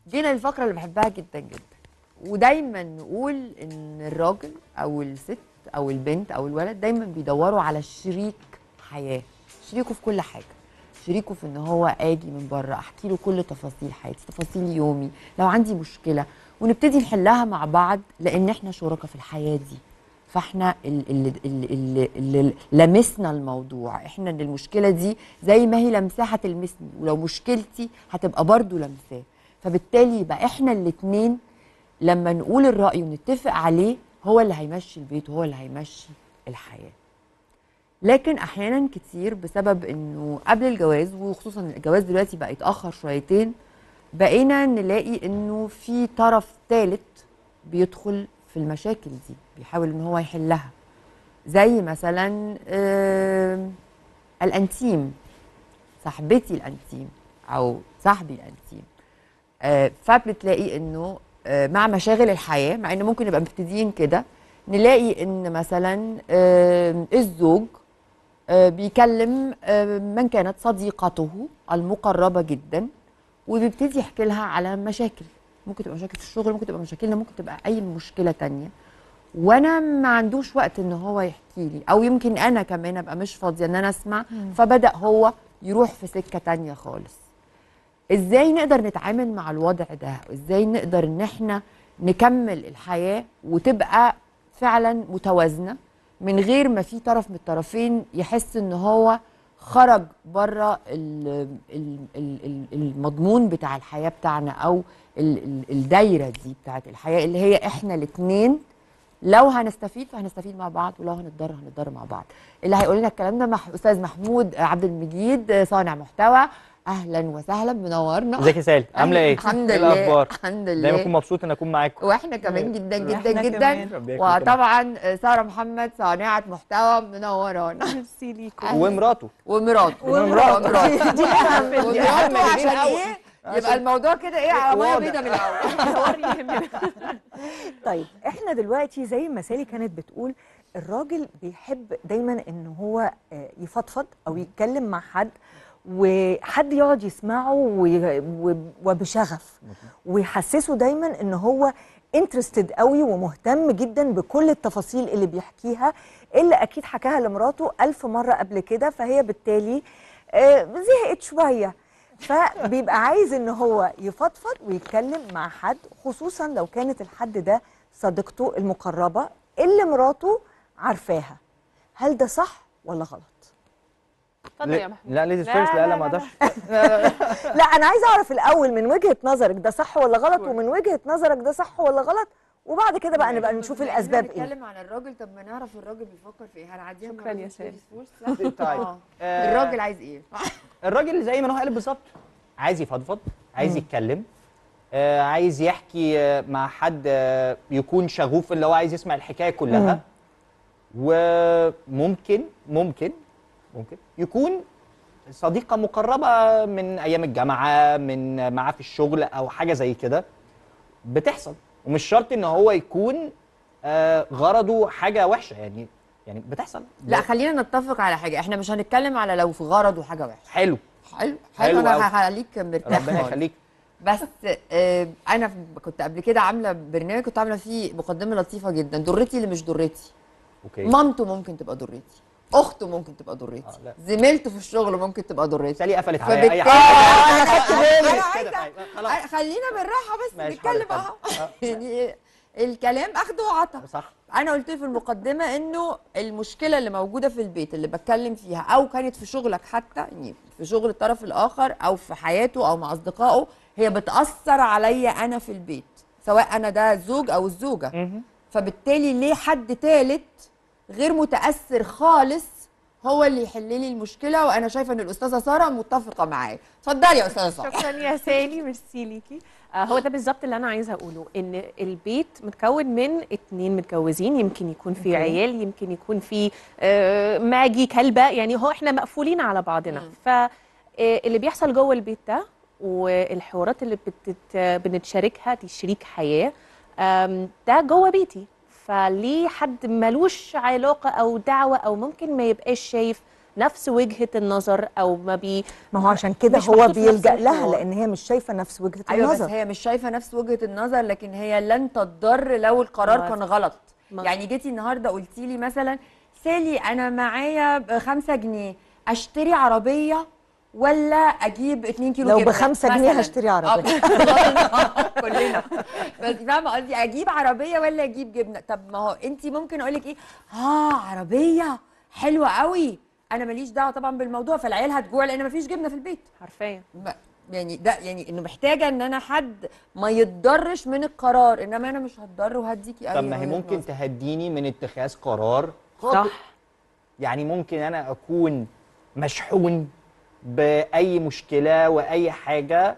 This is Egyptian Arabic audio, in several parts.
جينا للفقره اللي بحبها جدا جدا ودايما نقول ان الراجل او الست او البنت او الولد دايما بيدوروا على شريك حياه شريكه في كل حاجه شريكه في ان هو اجي من بره احكي له كل تفاصيل حياتي تفاصيل يومي لو عندي مشكله ونبتدي نحلها مع بعض لان احنا شركاء في الحياه دي فاحنا اللي, اللي, اللي, اللي لمسنا الموضوع احنا ان المشكله دي زي ما هي لمساه هتلمسني ولو مشكلتي هتبقى برضو لمساه فبالتالي يبقى احنا الاتنين لما نقول الراي ونتفق عليه هو اللي هيمشي البيت وهو اللي هيمشي الحياه لكن احيانا كتير بسبب انه قبل الجواز وخصوصا الجواز دلوقتي بقى يتاخر شويتين بقينا نلاقي انه في طرف ثالث بيدخل في المشاكل دي بيحاول ان هو يحلها زي مثلا آه الانتيم صاحبتي الانتيم او صاحبي الانتيم آه فبتلاقي انه آه مع مشاغل الحياه مع ان ممكن نبقى مبتدئين كده نلاقي ان مثلا آه الزوج آه بيكلم آه من كانت صديقته المقربه جدا وبيبتدي يحكي لها على مشاكل ممكن تبقى مشاكل في الشغل ممكن تبقى مشاكلنا ممكن تبقى اي مشكله تانية وانا ما عندوش وقت ان هو يحكي لي او يمكن انا كمان ابقى مش فاضيه ان انا اسمع فبدا هو يروح في سكه تانية خالص ازاي نقدر نتعامل مع الوضع ده ازاي نقدر ان احنا نكمل الحياه وتبقى فعلا متوازنه من غير ما في طرف من الطرفين يحس ان هو خرج بره المضمون بتاع الحياه بتاعنا او الدايره دي بتاعت الحياه اللي هي احنا الاثنين لو هنستفيد فهنستفيد مع بعض ولو هنتضرر هنتضرر مع بعض اللي هيقول لنا الكلام ده مح... استاذ محمود عبد المجيد صانع محتوى اهلا وسهلا منورنا ازيك يا سالي عامله ايه الحمد إيه لله الاخبار الحمد لله دايما اكون مبسوط ان اكون معاكم واحنا كمان جدا جدا وإحنا جدا كمان. ربنا يخليكم. وطبعا ساره محمد صانعه محتوى منورانا ميرسي ليكم أهلاً. ومراته ومراته ومراته. ومراته دي أهم دي ومراته أهم عشان دي الأول. ايه يبقى الموضوع كده ايه على ميه واضح. بيضاء من الاول الحوار يهمنا طيب احنا دلوقتي زي ما سالي كانت بتقول الراجل بيحب دايما ان هو آه، يفضفض او يتكلم مع حد وحد يقعد يسمعه وي- و- وبشغف ويحسسه دايما ان هو انترستد قوي ومهتم جدا بكل التفاصيل اللي بيحكيها اللي اكيد حكاها لمراته ألف مرة قبل كده فهي بالتالي آه، زهقت شوية فبيبقى عايز ان هو يفضفض ويتكلم مع حد خصوصا لو كانت الحد ده صديقته المقربة اللي مراته عارفاها هل ده صح ولا غلط؟ اتفضل يا محمود لا ليديز لا، فيرست لا لا، لا ما لا، اقدرش لا انا عايزه اعرف الاول من وجهه نظرك ده صح ولا غلط ومن وجهه نظرك ده صح ولا غلط وبعد كده بقى نبقى نشوف بما إننا الاسباب ايه بنتكلم عن الراجل طب ما نعرف الراجل بيفكر في ايه هنعديها شكراً مع يا الراجل سالي. فورس، صح؟ طيب. آه. آه، الراجل عايز ايه الراجل زي ما هو قال بالظبط عايز يفضفض عايز يتكلم آه عايز يحكي آه مع حد آه يكون شغوف اللي هو عايز يسمع الحكايه كلها وممكن ممكن ممكن يكون صديقه مقربه من ايام الجامعه من معاه في الشغل او حاجه زي كده بتحصل ومش شرط ان هو يكون آه غرضه حاجه وحشه يعني يعني بتحصل لا خلينا نتفق على حاجه احنا مش هنتكلم على لو في غرض وحاجه وحشه حلو حلو حلو حلو انا أوي. هخليك مرتاح ربنا خالص. يخليك بس آه انا ف- كنت قبل كده عامله برنامج كنت عامله فيه مقدمه لطيفه جدا ضرتي اللي مش ضرتي اوكي مامته ممكن تبقى ضرتي اخته ممكن تبقى ضرتي آه، لا. زميلته في الشغل ممكن تبقى ضرتي سالي قفلت عليا فبالتالي اي حاجه انا خدت بالي كده، عايزه طيب، خلاص أنا- خلينا بالراحه بس ماشي، نتكلم حاضر، اهو حاضر. آه. يعني الكلام اخد وعطا صح انا قلت في المقدمه انه المشكله اللي موجوده في البيت اللي بتكلم فيها او كانت في شغلك حتى يعني في شغل الطرف الاخر او في حياته او مع اصدقائه هي بتاثر عليا انا في البيت سواء انا ده الزوج او الزوجه فبالتالي ليه حد ثالث غير متاثر خالص هو اللي يحل لي المشكله وانا شايفه ان الاستاذه ساره متفقه معايا اتفضلي يا استاذه ساره شكرا يا سالي ميرسي ليكي آه هو ده بالظبط اللي انا عايزه اقوله ان البيت متكون من اتنين متجوزين يمكن يكون في عيال يمكن يكون في آه ماجي كلبه يعني هو احنا مقفولين على بعضنا مم. فاللي بيحصل جوه البيت ده والحوارات اللي بتت بنتشاركها دي شريك حياه آم، ده جوه بيتي فليه حد ملوش علاقه او دعوه او ممكن ما يبقاش شايف نفس وجهه النظر او ما بي ما هو عشان كده مش هو محطوط في نفس بيلجأ لها الحوار. لان هي مش شايفه نفس وجهه ايوه بس النظر هي مش شايفه نفس وجهه النظر لكن هي لن تضر لو القرار موافقة. كان غلط مظبوط. يعني جيتي النهارده قلتي لي مثلا سالي انا معايا بخمسة جنيه اشتري عربيه ولا اجيب 2 كيلو لو جبنة بخمسة جنيه مثلاً. هشتري عربية. آه، كلنا بس فاهمه قصدي اجيب عربيه ولا اجيب جبنه طب ما هو انت ممكن اقول لك ايه اه عربيه حلوه قوي انا ماليش دعوه طبعا بالموضوع فالعيال هتجوع لان مفيش جبنه في البيت حرفيا ما- يعني ده يعني انه محتاجه ان انا حد ما يتضرش من القرار انما انا مش هتضر وهديكي اي طب ما هي وجهة ممكن نظر. تهديني من اتخاذ قرار خاطئ صح يعني ممكن انا اكون مشحون باي مشكله واي حاجه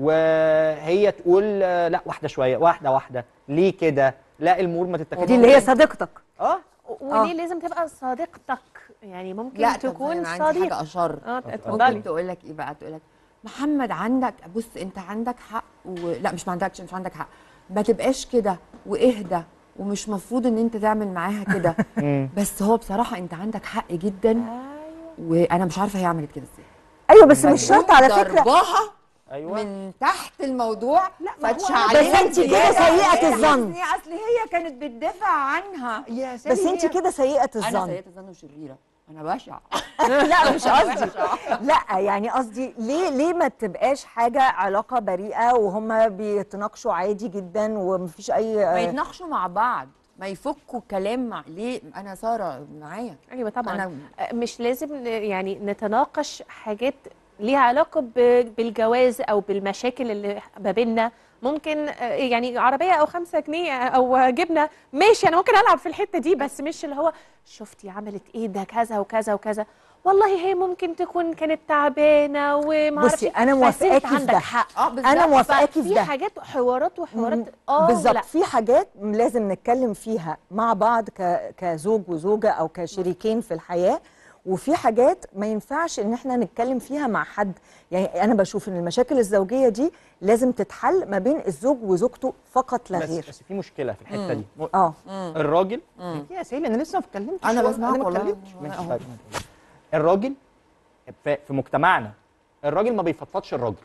وهي تقول آه، لا واحده شويه واحده واحده ليه كده لا الامور ما تتخذش دي اللي هي صديقتك اه وليه لازم تبقى صديقتك يعني ممكن لا طب تكون أنا عندي صديق حاجه اشر اه ممكن اتفضلي تقول لك ايه بقى تقول لك محمد عندك بص انت عندك حق و... لا مش ما عندكش مش عندك حق ما تبقاش كده واهدى ومش مفروض ان انت تعمل معاها كده بس هو بصراحه انت عندك حق جدا وانا مش عارفه هي عملت كده ازاي ايوه بس مش شرط على فكره ضربها ايوه من تحت الموضوع لا بس أنت كده سيئة الظن. اصل هي كانت بتدافع عنها يا بس انت كده سيئه انا الظن سيئه الظن وشريره انا بشعه لا مش قصدي لا يعني قصدي ليه ليه ما تبقاش حاجه علاقه بريئه وهم بيتناقشوا عادي جدا ومفيش اي ما يتناقشوا مع بعض ما يفكوا كلام مع ليه انا ساره معايا ايوه طبعا أنا- آه، مش لازم ن- يعني نتناقش حاجات ليها علاقه ب- بالجواز او بالمشاكل اللي ما بيننا ممكن آه، يعني عربيه او خمسة جنيه او جبنه ماشي انا ممكن العب في الحته دي بس مش اللي هو شفتي عملت ايه ده كذا وكذا وكذا والله هي ممكن تكون كانت تعبانه وما بصي، أنا موافقاكي في عندك ده. حق اه بالظبط. انا موافقاكي في في ده حاجات حوارات وحوارات اه بالظبط لا. في حاجات لازم نتكلم فيها مع بعض ك... كزوج وزوجه او كشريكين في الحياه وفي حاجات ما ينفعش ان احنا نتكلم فيها مع حد يعني انا بشوف ان المشاكل الزوجيه دي لازم تتحل ما بين الزوج وزوجته فقط لا بس, غير بس في مشكله في الحته دي م- اه الراجل يا سيدي انا لسه ما اتكلمتش أنا والله، بسمعك ما والله. اتكلمتش والله ماشي أهو. طيب. الراجل في في مجتمعنا الراجل ما بيفضفضش الراجل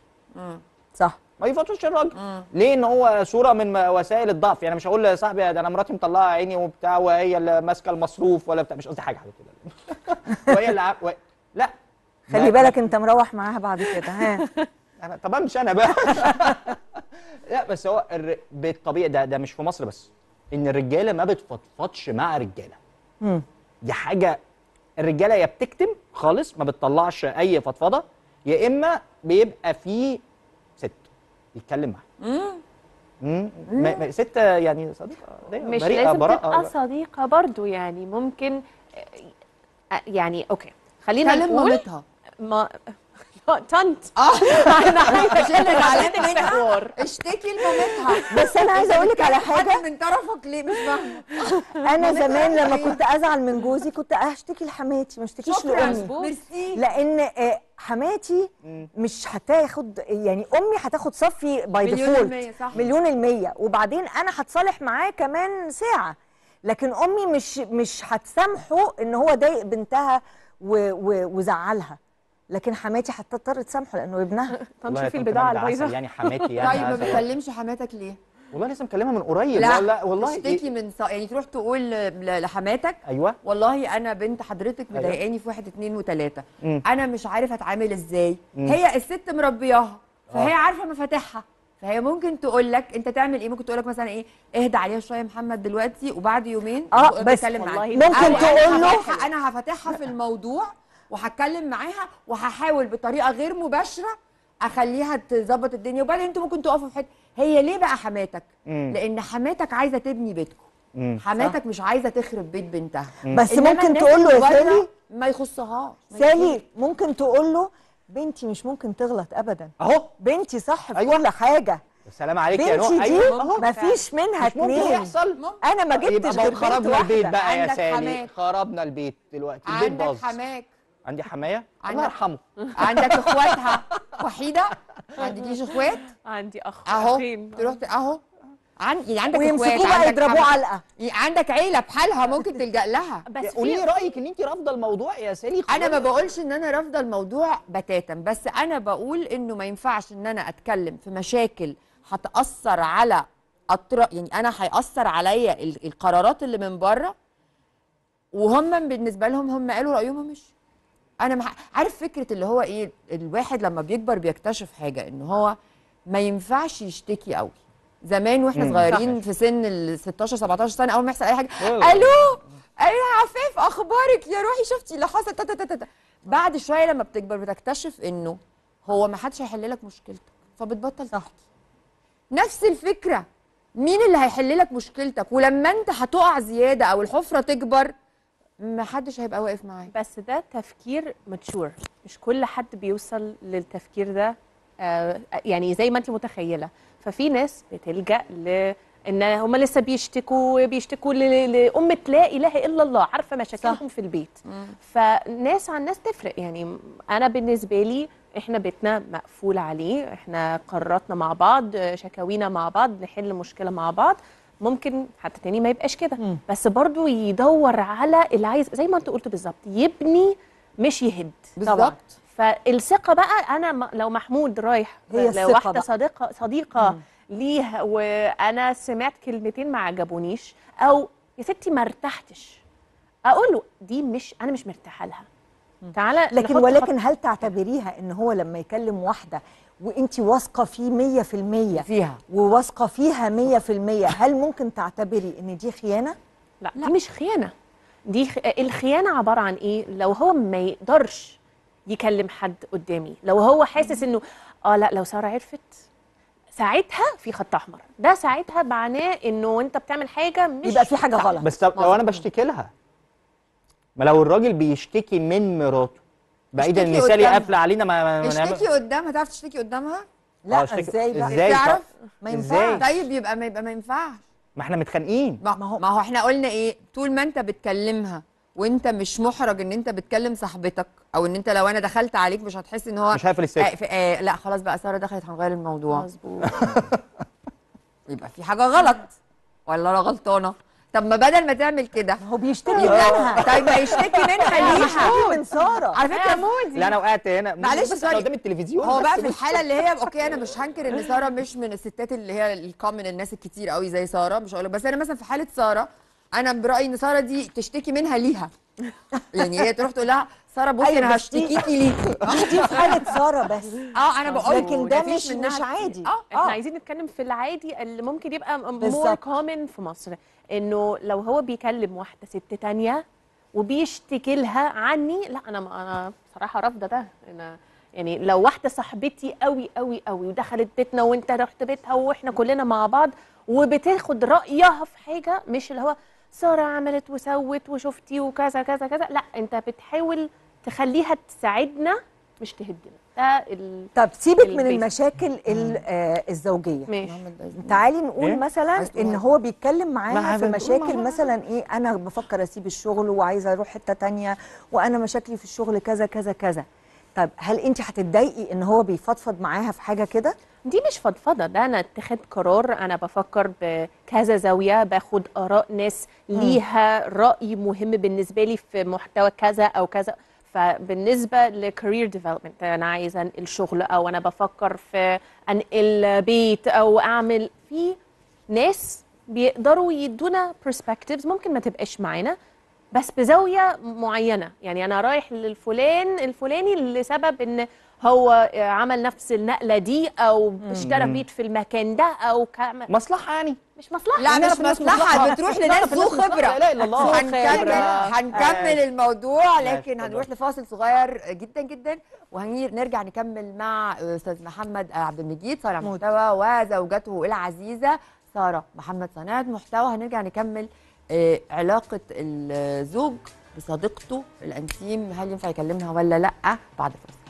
صح ما يفضلش الراجل ليه ان هو صوره من م- وسائل الضعف يعني مش هقول لصاحبي ده انا مراتي مطلعه عيني وبتاع وهي اللي ماسكه المصروف ولا بتاع مش قصدي حاجه على كده وهي اللي ع- و... لا خلي ما- بالك انت مروح معاها بعد كده ها انا طب امشي انا بقى لا بس هو الر... بالطبيعي ده ده مش في مصر بس ان الرجاله ما بتفضفضش مع رجاله مم. دي حاجه الرجاله يا بتكتم خالص ما بتطلعش اي فضفضه يا اما بيبقى في ست يتكلم معاها امم ما- ما- ست يعني صديقه ليا، مش بريئة، لازم براءة. تبقى صديقة برضو يعني ممكن آه، يعني اوكي خلينا كلم نقول مامتها ما طنط اه انا عايزه مش اللي زعلان أشارك في منها حوار. اشتكي لمامتها بس انا عايزه اقول لك على حاجه حد من طرفك ليه مش فاهمه انا زمان لما أيوة. كنت ازعل من جوزي كنت اشتكي لحماتي ما اشتكيش شكرا لامي ميرسي لان آه، حماتي مش هتاخد يعني امي هتاخد صفي باي مليون ديفولت المية، صح. مليون المية وبعدين انا هتصالح معاه كمان ساعة لكن امي مش مش هتسامحه ان هو ضايق بنتها و و وزعلها لكن حماتي هتضطر تسامحه لانه ابنها طنط والله يا شوفي طنط البضاعة مجدة عسل، البايظة يعني حماتي يعني طيب ما عسل. بتكلمش حماتك ليه؟ والله لسه مكلمها من قريب لا والله والله تشتكي من ص... يعني تروح تقول ل- لحماتك ايوه والله انا بنت حضرتك أيوة. مضايقاني في واحد اتنين وتلاته مم. انا مش عارف اتعامل ازاي مم. هي الست مربياها فهي آه. عارفه مفاتيحها فهي ممكن تقول لك انت تعمل ايه ممكن تقول لك مثلا ايه اهدى عليها شويه يا محمد دلوقتي وبعد يومين آه، بقى بس بتكلم والله معاك. ممكن أو أنا تقول له- هفتحها- انا هفتحها في الموضوع وهتكلم معاها وهحاول بطريقه غير مباشره اخليها تظبط الدنيا وبعدين انتوا ممكن تقفوا في حته هي ليه بقى حماتك مم. لان حماتك عايزه تبني بيتكم مم. حماتك مش عايزه تخرب بيت بنتها بس إنما ممكن الناس تقول له يا اللي بره سالي ما يخصهاش ما سالي ممكن تقول له بنتي مش ممكن تغلط ابدا اهو بنتي صح في أيوة. كل حاجه السلام عليك يا بنتي نوح دي ايوه اهو ما فيش منها مش ممكن اتنين يحصل انا ما يبقى جبتش بقى غير بنت خربنا البيت واحده بقى يا عندك سالي حماك. خربنا البيت دلوقتي البيت عندك باظ حماك عندي حمايه الله عندك- يرحمه عندك اخواتها وحيده ما عندكيش اخوات عندي اخ اهو أخين. تروح ت- اهو عن يعني عندك ويمسكوه اخوات بقى عندك يضربوه حما- علقه عندك عيله بحالها ممكن تلجا لها بس قولي لي في رايك ان انت رافضه الموضوع يا سالي انا ما خالص. بقولش ان انا رافضه الموضوع بتاتا بس انا بقول انه ما ينفعش ان انا اتكلم في مشاكل هتاثر على أطر... يعني انا هياثر عليا ال- القرارات اللي من بره وهم بالنسبه لهم هم قالوا رايهم مش انا مح... عارف فكره اللي هو ايه الواحد لما بيكبر بيكتشف حاجه ان هو ما ينفعش يشتكي قوي زمان واحنا مم. صغيرين في سن ال 16 17 سنه اول ما يحصل اي حاجه أيوة. الو ايوه يا عفاف اخبارك يا روحي شفتي اللي حصل تا- تا- تا- تا- تا. بعد شويه لما بتكبر بتكتشف انه هو ما حدش هيحل لك مشكلتك فبتبطل تحكي نفس الفكره مين اللي هيحل لك مشكلتك ولما انت هتقع زياده او الحفره تكبر ما حدش هيبقى واقف معاك بس ده تفكير ماتشور مش كل حد بيوصل للتفكير ده آه، يعني زي ما انت متخيله ففي ناس بتلجا ل ان هم لسه بيشتكوا بيشتكوا ل- لأمة لا اله الا الله عارفه مشاكلهم في البيت فناس عن ناس تفرق يعني انا بالنسبه لي احنا بيتنا مقفول عليه احنا قراراتنا مع بعض شكاوينا مع بعض نحل مشكله مع بعض ممكن حد تاني ما يبقاش كده بس برضو يدور على اللي عايز زي ما انت قلت بالظبط يبني مش يهد بالظبط فالثقه بقى انا م- لو محمود رايح هي الثقة لواحده بقى. صديقه صديقه ليها وانا سمعت كلمتين ما عجبونيش او يا ستي ما ارتحتش اقول له دي مش انا مش مرتاحه لها تعالى لكن نحط ولكن هل تعتبريها ان هو لما يكلم واحده وانت واثقه فيه 100% فيها وواثقه فيها 100% هل ممكن تعتبري ان دي خيانه؟ لا, دي مش خيانه دي خ... الخيانه عباره عن ايه لو هو ما يقدرش يكلم حد قدامي لو هو حاسس انه اه لا لو ساره عرفت ساعتها في خط احمر ده ساعتها معناه انه انت بتعمل حاجه مش يبقى في حاجه صح. غلط بس طب لو انا بشتكي لها ما لو الراجل بيشتكي من مراته بعيدا ان يشتكي سالي قدامها. قافله علينا ما ما- ما نعمل- اشتكي قدامها تعرف تشتكي قدامها لا آه، اشتكي- ازاي بقى؟ ازاي تعرف؟ طب؟ ما ازاي؟ ينفعش طيب يبقى ما يبقى ما ينفعش ما احنا متخانقين ما هو ما هو احنا قلنا ايه طول ما انت بتكلمها وانت مش محرج ان انت بتكلم صاحبتك او ان انت لو انا دخلت عليك مش هتحس ان هو مش هقفل آه السكه في آه لا خلاص بقى ساره دخلت هنغير الموضوع مظبوط يبقى في حاجه غلط ولا انا غلطانه طب ما بدل ما تعمل كده هو بيشتكي يبقى منها طيب ما يشتكي منها ليها بيشتكي من ساره على فكره لا انا وقعت هنا معلش بس سوري. قدام التلفزيون هو بس بقى في بص. الحاله اللي هي اوكي انا مش هنكر ان ساره مش من الستات اللي هي الكومن الناس الكتير قوي زي ساره مش هقول لك بس انا مثلا في حاله ساره انا برايي ان ساره دي تشتكي منها ليها يعني هي تروح تقول لها ساره بصي أيوة، انا بس دي- هشتكيكي ليكي دي في حاله ساره بس اه انا بقول لكن ده مفيش مش منها مش كتير. عادي اه احنا عايزين نتكلم في العادي اللي ممكن يبقى مور بالظبط. كومن في مصر انه لو هو بيكلم واحده ست تانية وبيشتكي لها عني لا انا انا صراحه رافضه ده انا يعني لو واحده صاحبتي قوي قوي قوي ودخلت بيتنا وانت رحت بيتها واحنا كلنا مع بعض وبتاخد رايها في حاجه مش اللي هو ساره عملت وسوت وشفتي وكذا كذا كذا لا انت بتحاول تخليها تساعدنا مش تهدنا ده ال... طب سيبك من البيت. المشاكل ال- آه، الزوجيه ماشي تعالي نقول إيه؟ مثلا عايز تقول ان حاجة؟ هو بيتكلم ما معاها عايز في تقول مشاكل ما- مثلا ايه انا بفكر اسيب الشغل وعايزه اروح حته تانية وانا مشاكلي في الشغل كذا كذا كذا طب هل انت هتتضايقي ان هو بيفضفض معاها في حاجه كده دي مش فضفضه ده انا اتخذ قرار انا بفكر بكذا زاويه باخد اراء ناس ليها راي مهم بالنسبه لي في محتوى كذا او كذا فبالنسبه لكارير ديفلوبمنت انا عايزه انقل شغل او انا بفكر في انقل بيت او اعمل في ناس بيقدروا يدونا perspectives ممكن ما تبقاش معانا بس بزاويه معينه يعني انا رايح للفلان الفلاني لسبب ان هو عمل نفس النقله دي او اشترى بيت في المكان ده او كام مصلحه يعني مش مصلحه لا نعرف مش الناس مصلحه مصلحة. بتروح نعرف لناس ذو الناس مصلحة. خبره لا إله إلا الله. هنكمل خبرة. هنكمل الموضوع ماشي، لكن اتفضل. هنروح لفاصل صغير جدا جدا وهنرجع نكمل مع استاذ محمد عبد المجيد صانع محتوى وزوجته العزيزه ساره محمد صانعه محتوى هنرجع نكمل آه، علاقه الزوج بصديقته الانتيم هل ينفع يكلمها ولا لا بعد الفاصل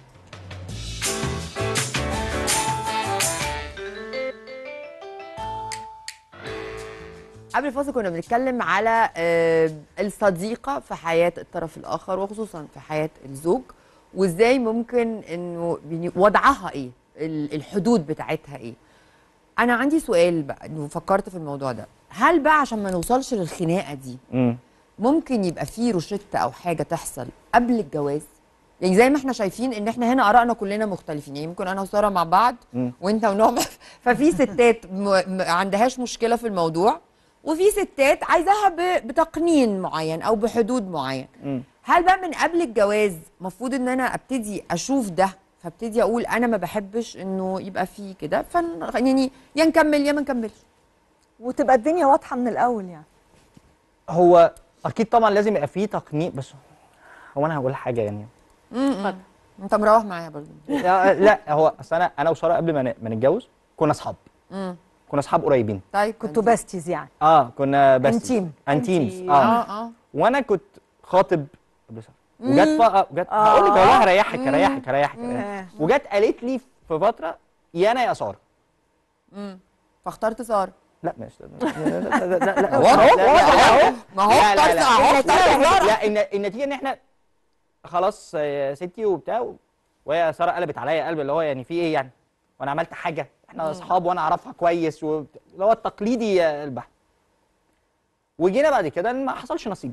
قبل الفاصل كنا بنتكلم على آه، الصديقة في حياة الطرف الآخر وخصوصا في حياة الزوج وازاي ممكن انه يعني وضعها ايه ال- الحدود بتاعتها ايه انا عندي سؤال بقى انه فكرت في الموضوع ده هل بقى عشان ما نوصلش للخناقه دي مم. ممكن يبقى في روشته او حاجه تحصل قبل الجواز يعني زي ما احنا شايفين ان احنا هنا ارائنا كلنا مختلفين يعني ممكن انا وساره مع بعض مم. وانت ونعم ففي ستات م... م... عندهاش مشكله في الموضوع وفي ستات عايزاها ب... بتقنين معين او بحدود معين مم. هل بقى من قبل الجواز المفروض ان انا ابتدي اشوف ده فابتدي اقول انا ما بحبش انه يبقى في كده فن يعني يا نكمل يا ما نكملش وتبقى الدنيا واضحه من الاول يعني هو اكيد طبعا لازم يبقى فيه تقنين بس هو انا هقول حاجه يعني اتفضل انت مروح معايا برضه لا, لا هو اصل انا انا وساره قبل ما ن- ما نتجوز كنا اصحاب مم. كنا اصحاب قريبين طيب كنتوا بستيز يعني اه كنا بس انتيم. انتيمز انتيم. اه اه اه وانا كنت خاطب قبل ساره وجت بقى وجت آه. هقول لك والله هريحك هريحك هريحك مم. هريحك. وجت قالت لي في فتره يا انا يا ساره مم. فاخترت ساره لا مش لا لا لا لا لا واضح، لا، لا، واضح لا، أهو. ما هو لا، لا، اخترت لا. أهو. لا، اخترت لا الن- النتيجه ان احنا خلاص يا ستي وبتاع وهي ساره قلبت عليا قلب اللي هو يعني في ايه يعني وانا عملت حاجه احنا اصحاب وانا اعرفها كويس وبت- اللي هو التقليدي البحت وجينا بعد كده ما حصلش نصيب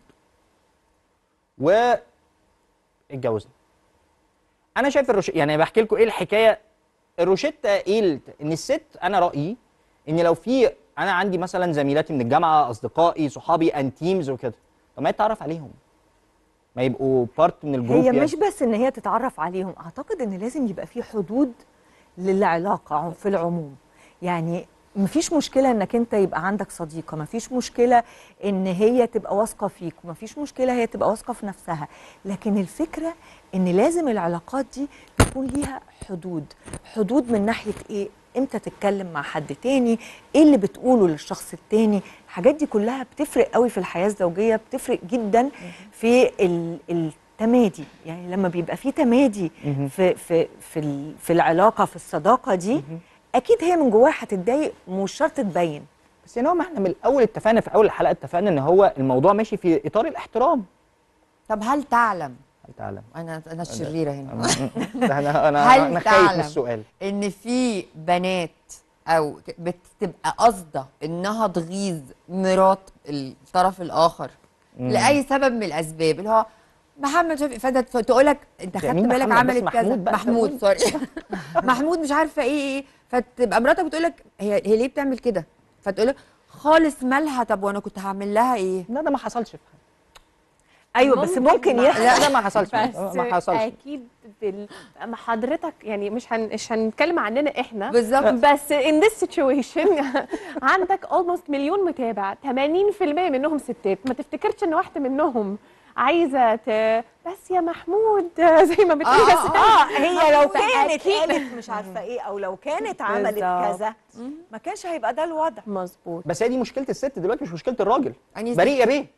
و اتجوزنا انا شايف الروش يعني بحكي لكم ايه الحكايه الروشته ايه الت- ان الست انا رايي ان لو في انا عندي مثلا زميلاتي من الجامعه اصدقائي صحابي انتيمز وكده طب ما يتعرف عليهم ما يبقوا بارت من الجروب هي يعني. مش بس ان هي تتعرف عليهم اعتقد ان لازم يبقى في حدود للعلاقه عم- في العموم يعني مفيش مشكله انك انت يبقى عندك صديقه مفيش مشكله ان هي تبقى واثقه فيك ومفيش مشكله هي تبقى واثقه في نفسها لكن الفكره ان لازم العلاقات دي يكون ليها حدود حدود من ناحيه ايه امتى تتكلم مع حد تاني ايه اللي بتقوله للشخص التاني الحاجات دي كلها بتفرق قوي في الحياه الزوجيه بتفرق جدا في ال- التمادي يعني لما بيبقى في تمادي في في في ال- في العلاقه في الصداقه دي اكيد هي من جواها هتتضايق ومش شرط تبين بس يعني هو ما احنا من الاول اتفقنا في اول الحلقه اتفقنا ان هو الموضوع ماشي في اطار الاحترام طب هل تعلم هل تعلم انا انا الشريره هنا ده انا انا هل انا خايف من تعلم السؤال ان في بنات او ك- بتبقى قاصده انها تغيظ مرات الطرف الاخر مم. لاي سبب من الاسباب اللي هو محمد شافعي فده تقول لك انت خدت مين بالك محمد؟ بس عملت كذا محمود بقى. محمود سوري محمود مش عارفه ايه ايه فتبقى مراتك بتقول لك هي هي ليه بتعمل كده فتقول لك خالص مالها طب وانا كنت هعمل لها ايه لا ده ما حصلش في حاجه ايوه بس ممكن مع- يحصل لا ده ما حصلش بس ما حصلش اكيد بال... ما حضرتك يعني مش هن... مش هنتكلم عننا احنا بالظبط بس in this situation عندك almost مليون متابع 80% منهم ستات ما تفتكرش ان واحده منهم عايزه ت... بس يا محمود زي ما بتقول آه، بس اه هي لو كانت فأكيد. قالت مش عارفه ايه او لو كانت عملت بالظبط. كذا ما كانش هيبقى ده الوضع مظبوط بس هي دي مشكله الست دلوقتي مش مشكله الراجل أنهي بريء يا بيه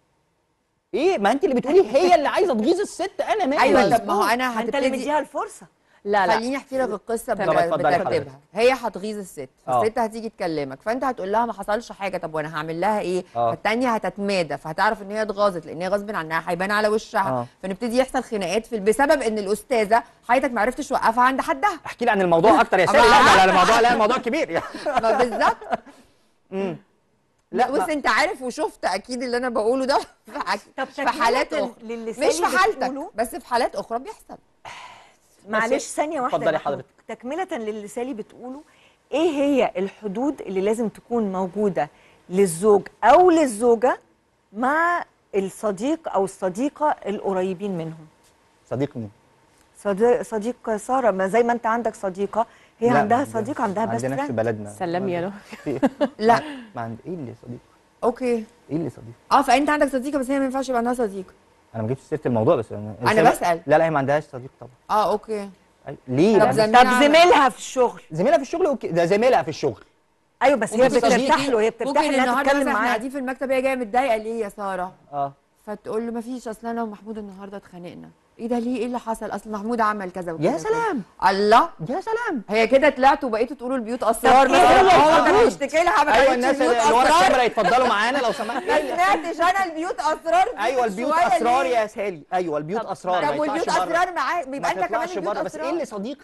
ايه ما انت اللي بتقولي هي اللي عايزه تغيظ الست انا مالي ايوه طب ما هو انا ما انت اللي هتبتدي مديها الفرصه لا لا خليني احكي لك القصه طب بتر- اتفضلي بترتيبها حضرتك. هي هتغيظ الست اه. فالست هتيجي تكلمك فانت هتقول لها ما حصلش حاجه طب وانا هعمل لها ايه اه. فالتانيه هتتمادى فهتعرف ان هي اتغاظت لان هي غصب عنها هيبان على وشها اه. فنبتدي يحصل خناقات في بسبب ان الاستاذه حياتك ما عرفتش توقفها عند حدها احكي لي عن الموضوع اكتر يا سالي لا لا لا الموضوع لا الموضوع كبير ما بالظبط لا لا بص ما- انت عارف وشفت اكيد اللي انا بقوله ده في حاجة- طب في حالات تكملة اخرى للي مش سالي في حالتك بتقوله، بس في حالات اخرى بيحصل معلش ثانيه واحده اتفضلي يا محمود. حضرتك. تكمله للي سالي بتقوله ايه هي الحدود اللي لازم تكون موجوده للزوج او للزوجه مع الصديق او الصديقه القريبين منهم صديق مين صديق, صديق ساره ما زي ما انت عندك صديقه هي لا، عندها ما صديق عندها ما بس عندناش في بلدنا سلم يا نو في- لا ما عند ايه اللي صديق اوكي ايه اللي صديق اه فانت عندك صديقه بس هي ما ينفعش يبقى عندها صديق انا ما جبتش سيره الموضوع بس انا أنا بسأل. لا لا هي ما عندهاش صديق طبعا اه اوكي أي- ليه طب لا، زميل- بس- طب زميلها في الشغل زميلها في الشغل اوكي ده زميلها في الشغل ايوه بس هي ممكن بترتاح صديقي- له هي بترتاح ممكن انها النهارده تتكلم مثلا احنا معاه قاعدين في المكتب هي جايه متضايقه ليه يا ساره اه فتقول له ما فيش اصل انا ومحمود النهارده اتخانقنا ايه ده ليه ايه اللي حصل اصل محمود عمل كذا وكذا يا وكذا. سلام الله يا سلام هي كده طلعتوا وبقيتوا تقولوا البيوت اسرار طب إيه مثلا هي هو كان الحدود؟ بيشتكي لها ما ايوه كانتش الناس البيوت اللي ورا اسرار الكاميرا يتفضلوا معانا لو سمحت ما سمعتش انا البيوت اسرار دي ايوه من البيوت شوية اسرار ليه؟ يا سالي ايوه البيوت طب- اسرار ما طب يطلعش والبيوت بره اسرار معاه ما يبقى انت كمان تطلعش البيوت بره بس ايه اسرار اللي صديق دي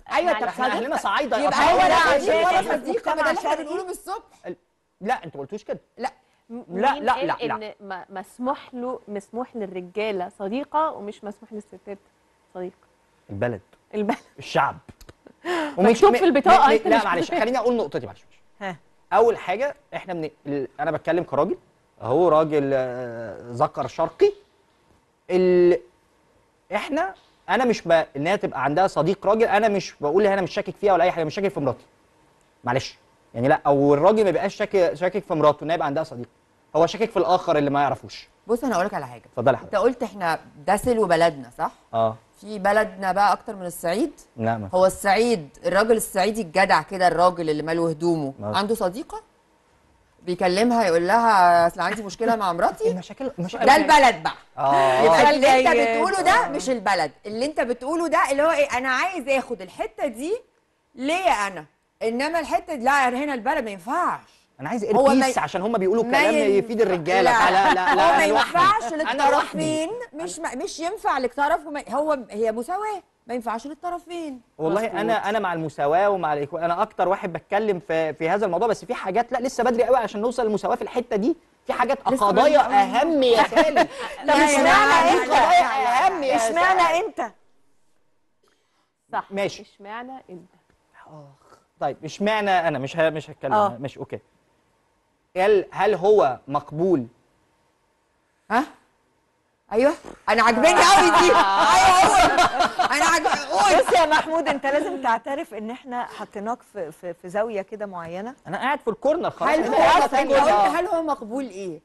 ايوه معلش. طب احنا صديق اهلنا صعايده يبقى أصل هو إحنا ده عايشين عشان في ولا مجتمع- صديقه ما ده اللي احنا شرقي. بنقوله من الصبح لا انتوا ما قلتوش كده لا م- لا، مين لا، قال لا، لا. ان م- مسموح له مسموح للرجاله صديقه ومش مسموح للستات صديق البلد البلد الشعب مكتوب في البطاقة، أنت لا مش معلش كاتب. خليني اقول نقطتي معلش ها اول حاجه احنا من ال... انا بتكلم كراجل اهو راجل آه، ذكر شرقي ال... احنا انا مش ب... ان هي تبقى عندها صديق راجل انا مش بقول انا مش شاكك فيها ولا اي حاجه مش شاكك في مراتي معلش يعني لا او الراجل ما يبقاش شاكك شاكك في مراته ان هي يبقى عندها صديق هو شاكك في الاخر اللي ما يعرفوش بص انا اقول لك على حاجه اتفضلي انت حضرتك قلت احنا ده سلو بلدنا صح اه في بلدنا بقى اكتر من الصعيد لا ما هو الصعيد الراجل الصعيدي الجدع كده الراجل اللي ماله هدومه ما- عنده صديقه بيكلمها يقول لها اصل عندي مشكله مع مراتي المشاكل المشاكل ده البلد بقى اه يبقى اللي انت جاي- بتقوله ده مش البلد اللي انت بتقوله ده اللي هو ايه انا عايز اخد الحته دي ليا انا انما الحته دي لا هنا البلد ما ينفعش انا عايز هو ما ايربيس ي- عشان هم بيقولوا ما كلام ين- يفيد الرجاله لا لا لا لا هو ما أنا لوحدي. ينفعش أنا لوحدي. للطرفين مش ما مش ينفع للطرف وما هو هي مساواه ما ينفعش للطرفين والله مظبوط. انا انا مع المساواه ومع الإكو... انا اكتر واحد بتكلم في في هذا الموضوع بس في حاجات لا لسه بدري قوي عشان نوصل للمساواه في الحته دي في حاجات لسه قضايا بدري قوي. اهم يا سالي طب لا يا اشمعنى جماعة، انت؟ لا، لا، لا، اهم يا اشمعنى سالي. انت؟ صح ماشي. اشمعنى انت طيب اشمعنى انا مش ه... مش هتكلم آه. أنا. ماشي اوكي هل هل هو مقبول ها ايوه انا عاجباني قوي دي ايوه هو انا عاجباني قول بص يا محمود انت لازم تعترف ان احنا حطيناك في في, في زاويه كده معينه انا قاعد في الكورنر خلاص هل أنت هو قاعد في انت قلت الكورنر. هل هو مقبول ايه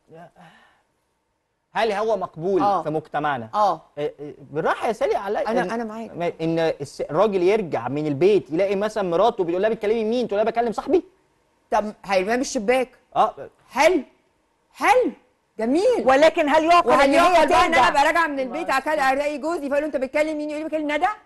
هل هو مقبول آه. في مجتمعنا اه إيه إيه، بالراحه يا سالي على أنا- أنا معاك. ما- ان الس- الراجل يرجع من البيت يلاقي مثلا مراته بيقول لها بتكلمي مين تقول لها بكلم صاحبي طب هيرميها من الشباك اه حلو حلو جميل ولكن هل يعقل وهل ان هي يقعد بقى ان انا ترجع ابقى راجعه من البيت أكل الاقي جوزي فاقول له انت بتكلم مين يقول لي بكلم ندى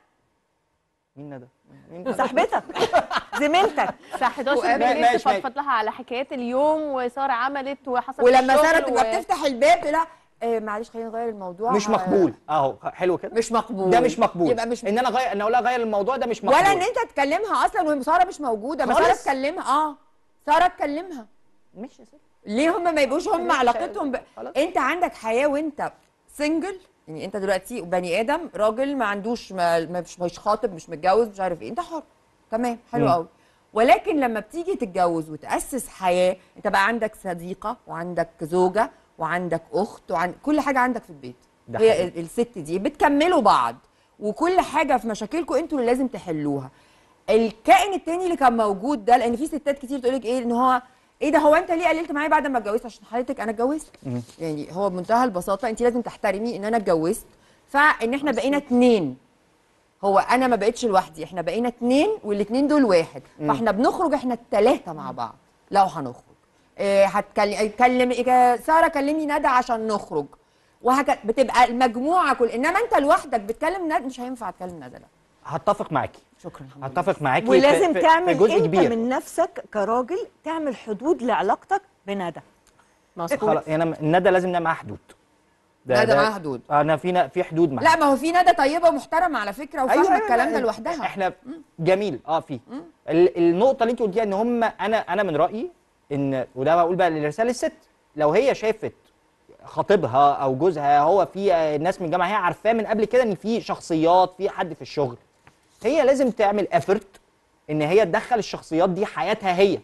مين ندى مين ندى؟ صاحبتك زميلتك الساعه 11 وقابل- بالليل ماشي، تفضفض لها على حكايات اليوم وساره عملت وحصل ولما الشغل ساره تبقى و- بتفتح الباب تقول لها آه معلش خلينا نغير الموضوع مش آه، مقبول اهو حلو كده مش مقبول ده مش مقبول يبقى مش ان انا غير ان اقول لها غير الموضوع ده مش مقبول ولا ان انت تكلمها اصلا وهي ساره مش موجوده ما ساره خالص. تكلمها اه ساره تكلمها مش يا سيدي ليه هم ما يبقوش هم مش- علاقتهم ب... خلاص. انت عندك حياه وانت سنجل يعني انت دلوقتي بني ادم راجل ما عندوش ما ما- مش مش خاطب مش متجوز مش عارف ايه انت حر تمام حلو مم. قوي ولكن لما بتيجي تتجوز وتاسس حياه انت بقى عندك صديقه وعندك زوجه وعندك اخت وعند كل حاجه عندك في البيت ده هي حقيقي. ال- الست دي بتكملوا بعض وكل حاجه في مشاكلكم انتوا اللي لازم تحلوها الكائن التاني اللي كان موجود ده لان في ستات كتير تقول لك ايه ان هو ايه ده هو انت ليه قللت معايا بعد ما اتجوزت عشان حضرتك انا اتجوزت يعني هو بمنتهى البساطه انت لازم تحترمي ان انا اتجوزت فان احنا بقينا اتنين هو انا ما بقتش لوحدي احنا بقينا اتنين والاتنين دول واحد فاحنا بنخرج احنا التلاته مع بعض لو هنخرج إيه هتكلم كلم إيه ساره كلمي ندى عشان نخرج وهكذا بتبقى المجموعه كل انما انت لوحدك بتكلم ندى مش هينفع تكلم ندى لا هتفق معاكي شكرا الحمد لله. هتفق معاكي في- ولازم في- تعمل في جزء انت كبير من نفسك كراجل تعمل حدود لعلاقتك بندى مظبوط خلاص يعني الندى لازم نعمل معاها حدود ده- ندى ده- معاها حدود. انا في في حدود معاها لا ما هو في ندى طيبه ومحترمه على فكره وفاهمه الكلام ده لوحدها احنا جميل اه في ال- النقطه اللي انت قلتيها ان هم انا انا من رايي ان وده بقول بقى لرساله الست لو هي شافت خطيبها او جوزها هو في آه، ناس من الجامعه هي عارفاه من قبل كده ان في شخصيات في حد في الشغل هي لازم تعمل افورت ان هي تدخل الشخصيات دي حياتها هي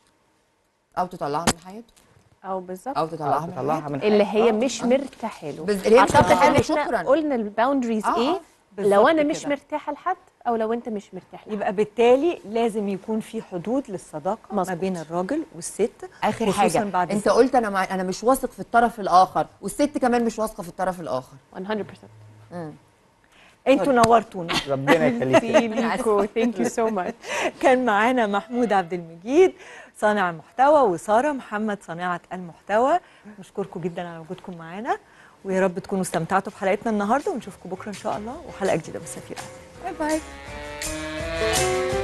او تطلعها من حياته او بالظبط او تطلعها من تطلعها حياته من اللي حياتها. هي مش مرتاحه له بس اللي هي مش أعتقد مرتاحة إن له، إحنا شكراً. قلنا الباوندريز آه، ايه آه، بالظبط لو انا مش كده. مرتاحه لحد او لو انت مش مرتاح لحد يبقى بالتالي لازم يكون في حدود للصداقه ما مظبوط. بين الراجل والست اخر خصوصاً حاجه بعد انت الزواج. قلت انا مع... انا مش واثق في الطرف الاخر والست كمان مش واثقه في الطرف الاخر 100% انتوا نورتونا ربنا يخليك ليكو ثانك يو سو ماتش كان معانا محمود عبد المجيد صانع المحتوى وساره محمد صانعه المحتوى نشكركم جدا على وجودكم معانا ويا رب تكونوا استمتعتوا بحلقتنا النهارده ونشوفكم بكره ان شاء الله وحلقه جديده بس في باي باي